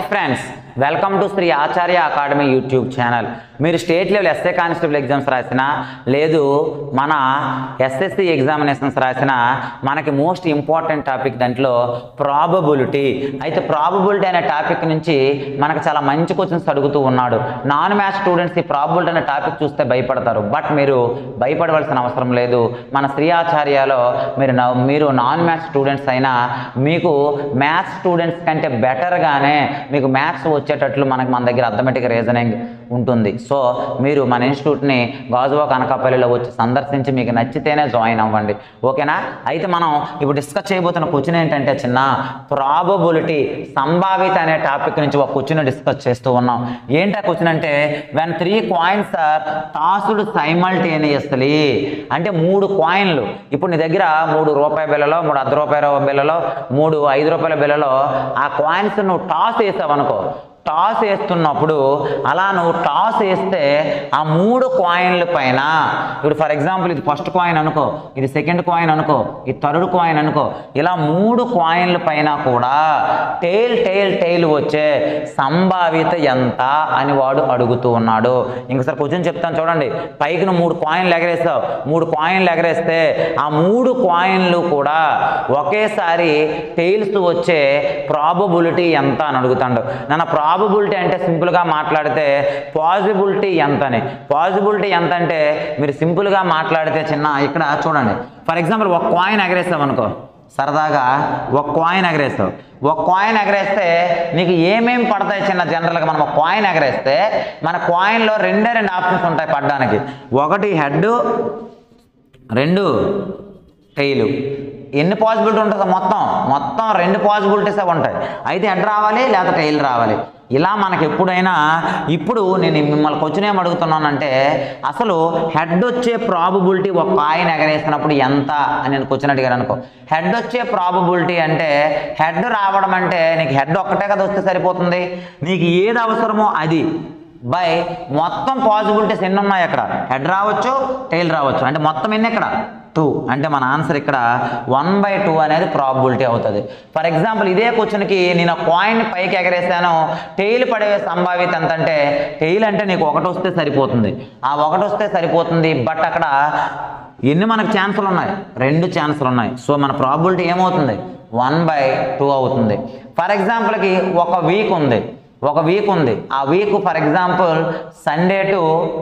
friends welcome to Sri Acharya academy YouTube channel మీరు state level SA constable exams రాసినా లేదు మన ఎస్ఎస్సి ఎగ్జామినేషన్స్ రాసినా మనకి మోస్ట్ ఇంపార్టెంట్ టాపిక్ దాంట్లో ప్రాబబిలిటీ అయితే ప్రాబబిలిటీ అనే టాపిక్ నుంచి మనకు చాలా మంచి క్వశ్చన్స్ అడుగుతూ ఉన్నాడు నాన్ మ్యాథ్స్ స్టూడెంట్స్ ఈ ప్రాబబిలిటీ అనే టాపిక్ చూస్తే భయపడతారు బట్ మీరు భయపడవలసిన అవసరం లేదు మన శ్రీ ఆచార్యలో మీరు నా- మీరు నాన్ మ్యాథ్స్ స్టూడెంట్స్ అయినా మీకు మ్యాథ్స్ స్టూడెంట్స్ కంటే బెటర్గానే మీకు మ్యాథ్స్ వచ్చేటట్లు మనకి మన దగ్గర అథమెటిక్ రీజనింగ్ ఉంటుంది సో మీరు మన ఇన్స్టిట్యూట్ని గాజువా కనకాపల్లిలో వచ్చి సందర్శించి మీకు నచ్చితేనే జాయిన్ అవ్వండి ఓకేనా అయితే మనం ఇప్పుడు డిస్కస్ చేయబోతున్న క్వశ్చన్ ఏంటంటే చిన్న ప్రాబబిలిటీ సంభావిత అనే టాపిక్ నుంచి ఒక క్వశ్చన్ డిస్కస్ చేస్తూ ఉన్నాం ఏంటి ఆ క్వశ్చన్ అంటే when three coins are tossed simultaneously అంటే మూడు కాయిన్లు ఇప్పుడు నీ దగ్గర మూడు రూపాయి బిల్లలో మూడు అర్ధ రూపాయల బిల్లలో మూడు ఐదు రూపాయల బిల్లలో ఆ కాయిన్స్ నువ్వు టాస్ వేసావు అనుకో టాస్ వేస్తున్నప్పుడు అలా నువ్వు టాస్ వేస్తే ఆ మూడు కాయిన్ల పైన ఇప్పుడు ఫర్ ఎగ్జాంపుల్ ఇది ఫస్ట్ కాయిన్ అనుకో ఇది సెకండ్ కాయిన్ అనుకో ఇది థర్డ్ కాయిన్ అనుకో ఇలా మూడు కాయిన్ల పైన కూడా టైల్ టైల్ టైల్ వచ్చే సంభావ్యత ఎంత అని వాడు అడుగుతూ ఉన్నాడు ఇంకసారి క్వశ్చన్ చెప్తాను చూడండి పైకి నువ్వు మూడు కాయిన్లు ఎగరేస్తావు మూడు కాయిన్లు ఎగరేస్తే ఆ మూడు కాయిన్లు కూడా ఒకేసారి టైల్స్ వచ్చే ప్రాబబిలిటీ ఎంత అని అడుగుతాడు నన్ను ప్రాబబిలిటీ అంటే సింపుల్గా మాట్లాడితే పాజిబిలిటీ ఎంత అని పాజిబిలిటీ ఎంత అంటే మీరు సింపుల్గా మాట్లాడితే చిన్న ఇక్కడ చూడండి ఫర్ ఎగ్జాంపుల్ ఒక కాయిన్ ఎగరేస్తాం అనుకో సరదాగా ఒక కాయిన్ ఎగరేస్తావు ఒక కాయిన్ ఎగరేస్తే నీకు ఏమేం పడతాయి చిన్న జనరల్గా మనం ఒక కాయిన్ ఎగరేస్తే మన కాయిన్లో రెండే రెండు ఆప్షన్స్ ఉంటాయి పడడానికి ఒకటి హెడ్ రెండు టైలు ఎన్ని పాసిబిలిటీ ఉంటుందో మొత్తం మొత్తం రెండు పాసిబిలిటీస్ ఉంటాయి అయితే హెడ్ రావాలి లేదా టైల్ రావాలి ఇలా మనకి ఎప్పుడైనా ఇప్పుడు నేను మిమ్మల్ని క్వశ్చన్ ఏం అడుగుతున్నానంటే అసలు హెడ్ వచ్చే ప్రాబబిలిటీ ఒక కాయిన్ ఎగరేసినప్పుడు ఎంత అని నేను క్వశ్చన్ అడిగాను అనుకో హెడ్ వచ్చే ప్రాబబిలిటీ అంటే హెడ్ రావడం అంటే నీకు హెడ్ ఒక్కటే కదా వస్తే సరిపోతుంది నీకు ఏది అవసరమో అది బై మొత్తం పాసిబిలిటీస్ ఎన్ని ఉన్నాయి అక్కడ హెడ్ రావచ్చు టైల్ రావచ్చు అంటే మొత్తం ఎన్ని ఇక్కడ టూ అంటే మన ఆన్సర్ ఇక్కడ వన్ బై టూ అనేది ప్రాబిలిటీ అవుతుంది ఫర్ ఎగ్జాంపుల్ ఇదే క్వశ్చన్కి నేను కాయిన్ పైకి ఎగరేసాను టైల్ పడే సంభావ్యత ఎంత అంటే టైల్ అంటే నీకు ఒకటి వస్తే సరిపోతుంది ఆ ఒకటి వస్తే సరిపోతుంది బట్ అక్కడ ఎన్ని మనకు ఛాన్సులు ఉన్నాయి రెండు ఛాన్సులు ఉన్నాయి సో మన ప్రాబిలిటీ ఏమవుతుంది వన్ బై టూ అవుతుంది ఫర్ ఎగ్జాంపుల్కి ఒక వీక్ ఉంది ఒక వీక్ ఉంది ఆ week for example Sunday to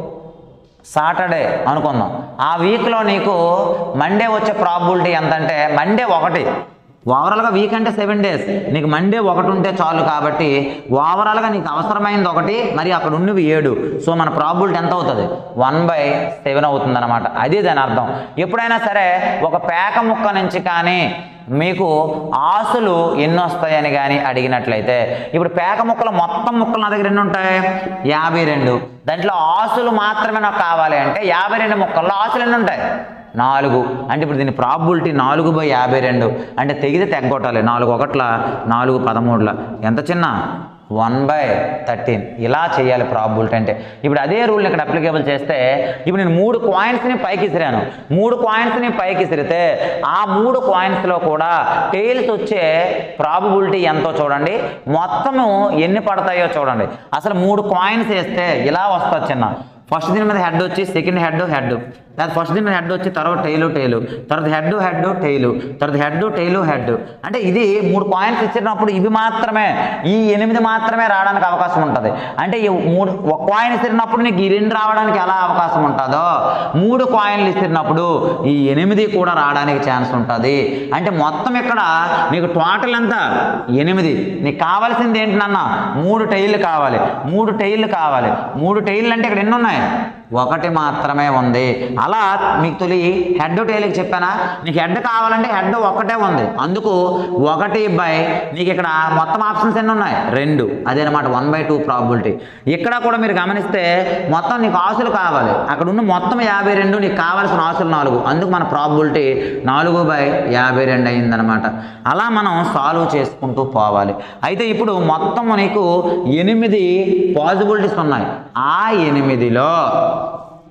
Saturday అనుకుందాం ఆ వీక్లో నీకు మండే వచ్చే ప్రాబిలిటీ ఎంత అంటే మండే ఒకటి ఓవరాల్గా వీక్ అంటే సెవెన్ డేస్ నీకు మండే ఒకటి ఉంటే చాలు కాబట్టి ఓవరాల్గా నీకు అవసరమైంది ఒకటి మరి అక్కడ ఉన్నవి ఏడు సో మన ప్రాబిలిటీ ఎంత అవుతుంది వన్ బై సెవెన్ అవుతుంది అనమాట అది దాని అర్థం ఎప్పుడైనా సరే ఒక పేక ముక్క నుంచి కానీ మీకు ఆసులు ఎన్ని వస్తాయని కానీ అడిగినట్లయితే ఇప్పుడు పేక ముక్కలు మొత్తం ముక్కలు నా దగ్గర ఎన్ని ఉంటాయి యాభై రెండు దాంట్లో ఆసులు మాత్రమే నాకు కావాలి అంటే యాభై రెండు ముక్కల్లో ఆసులు ఎన్ని ఉంటాయి నాలుగు అంటే ఇప్పుడు దీని ప్రాబిలిటీ నాలుగు బై యాభై రెండు అంటే తెగితే తెగ్గొట్టాలి నాలుగు ఒకట్ల నాలుగు పదమూడుల ఎంత చిన్న వన్ బై థర్టీన్ ఇలా చేయాలి ప్రాబిలిటీ అంటే ఇప్పుడు అదే రూల్ని ఇక్కడ అప్లికేబుల్ చేస్తే ఇప్పుడు నేను మూడు కాయిన్స్ని పైకి ఇసిరాను మూడు కాయిన్స్ని పైకి ఇసిరితే ఆ మూడు కాయిన్స్లో కూడా టైల్స్ వచ్చే ప్రాబిలిటీ ఎంతో చూడండి మొత్తము ఎన్ని పడతాయో చూడండి అసలు మూడు కాయిన్స్ వేస్తే ఇలా వస్తుంది చిన్న ఫస్ట్ దీని మీద హెడ్ వచ్చి సెకండ్ హెడ్ హెడ్ తర్వాత ఫస్ట్ దీని మీద హెడ్ వచ్చి తర్వాత టైలు టైలు తర్వాత హెడ్ హెడ్ టైలు తర్వాత హెడ్ టైలు హెడ్ అంటే ఇది మూడు కాయిన్స్ ఇచ్చినప్పుడు ఇవి మాత్రమే ఈ ఎనిమిది మాత్రమే రావడానికి అవకాశం ఉంటుంది అంటే ఈ మూడు ఒక కాయిన్ ఇచ్చినప్పుడు నీకు ఈ రెండు రావడానికి ఎలా అవకాశం ఉంటుందో మూడు కాయిన్లు ఇచ్చినప్పుడు ఈ ఎనిమిది కూడా రావడానికి ఛాన్స్ ఉంటుంది అంటే మొత్తం ఇక్కడ నీకు టోటల్ ఎంత ఎనిమిది నీకు కావాల్సింది ఏంటి నాన్న మూడు టైర్లు కావాలి మూడు టైర్లు కావాలి మూడు టైర్లు అంటే ఇక్కడ ఎన్ని ఉన్నాయి ఒకటి మాత్రమే ఉంది అలా మీకు తొలి హెడ్ టైల్కి చెప్పానా నీకు హెడ్ కావాలంటే హెడ్ ఒకటే ఉంది అందుకు ఒకటి బై నీకు ఇక్కడ మొత్తం ఆప్షన్స్ ఎన్ని ఉన్నాయి రెండు అదేనమాట వన్ బై టూ ప్రాబిలిటీ ఇక్కడ కూడా మీరు గమనిస్తే మొత్తం నీకు ఆశలు కావాలి అక్కడ ఉన్న మొత్తం యాభై రెండు నీకు కావాల్సిన ఆశలు నాలుగు అందుకు మన ప్రాబిలిటీ నాలుగు బై యాభై రెండు అయిందనమాట అలా మనం సాల్వ్ చేసుకుంటూ పోవాలి అయితే ఇప్పుడు మొత్తం నీకు ఎనిమిది పాసిబిలిటీస్ ఉన్నాయి ఆ ఎనిమిదిలో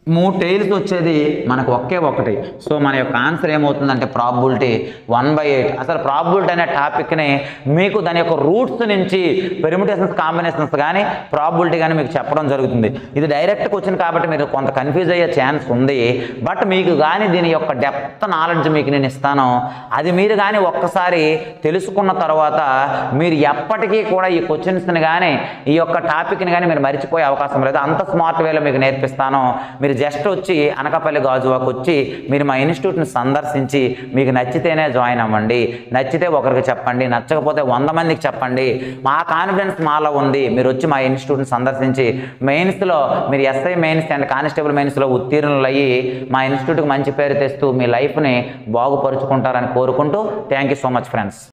మూడు టైల్స్ వచ్చేది మనకు ఒకే ఒకటి సో మన యొక్క ఆన్సర్ ఏమవుతుందంటే ప్రాబిలిటీ వన్ బై ఎయిట్ అసలు ప్రాబిలిటీ అనే టాపిక్ని మీకు దాని యొక్క రూట్స్ నుంచి పెరిమిటేషన్స్ కాంబినేషన్స్ కానీ ప్రాబిలిటీ కానీ మీకు చెప్పడం జరుగుతుంది ఇది డైరెక్ట్గా వచ్చింది కాబట్టి మీరు కొంత కన్ఫ్యూజ్ అయ్యే ఛాన్స్ ఉంది బట్ మీకు కానీ దీని యొక్క డెప్త్ నాలెడ్జ్ మీకు నేను ఇస్తాను అది మీరు కానీ ఒక్కసారి తెలుసుకున్న తర్వాత మీరు ఎప్పటికీ కూడా ఈ క్వశ్చన్స్ని కానీ ఈ యొక్క టాపిక్ని కానీ మీరు మర్చిపోయే అవకాశం లేదు అంత స్మార్ట్ వేలో మీకు నేర్పిస్తాను మీరు జస్ట్ వచ్చి అనకాపల్లి గాజువాకు వచ్చి మీరు మా ఇన్స్టిట్యూట్ని సందర్శించి మీకు నచ్చితేనే జాయిన్ అవ్వండి నచ్చితే ఒకరికి చెప్పండి నచ్చకపోతే వంద మందికి చెప్పండి మా కాన్ఫిడెన్స్ మాలో ఉంది మీరు వచ్చి మా ఇన్స్టిట్యూట్ని సందర్శించి మెయిన్స్లో మీరు ఎస్ఐ మెయిన్స్ అండ్ కానిస్టేబుల్ మెయిన్స్లో ఉత్తీర్ణులు అయ్యి మా ఇన్స్టిట్యూట్కి మంచి పేరు తెస్తూ మీ లైఫ్ని బాగుపరుచుకుంటారని కోరుకుంటూ thank you so much friends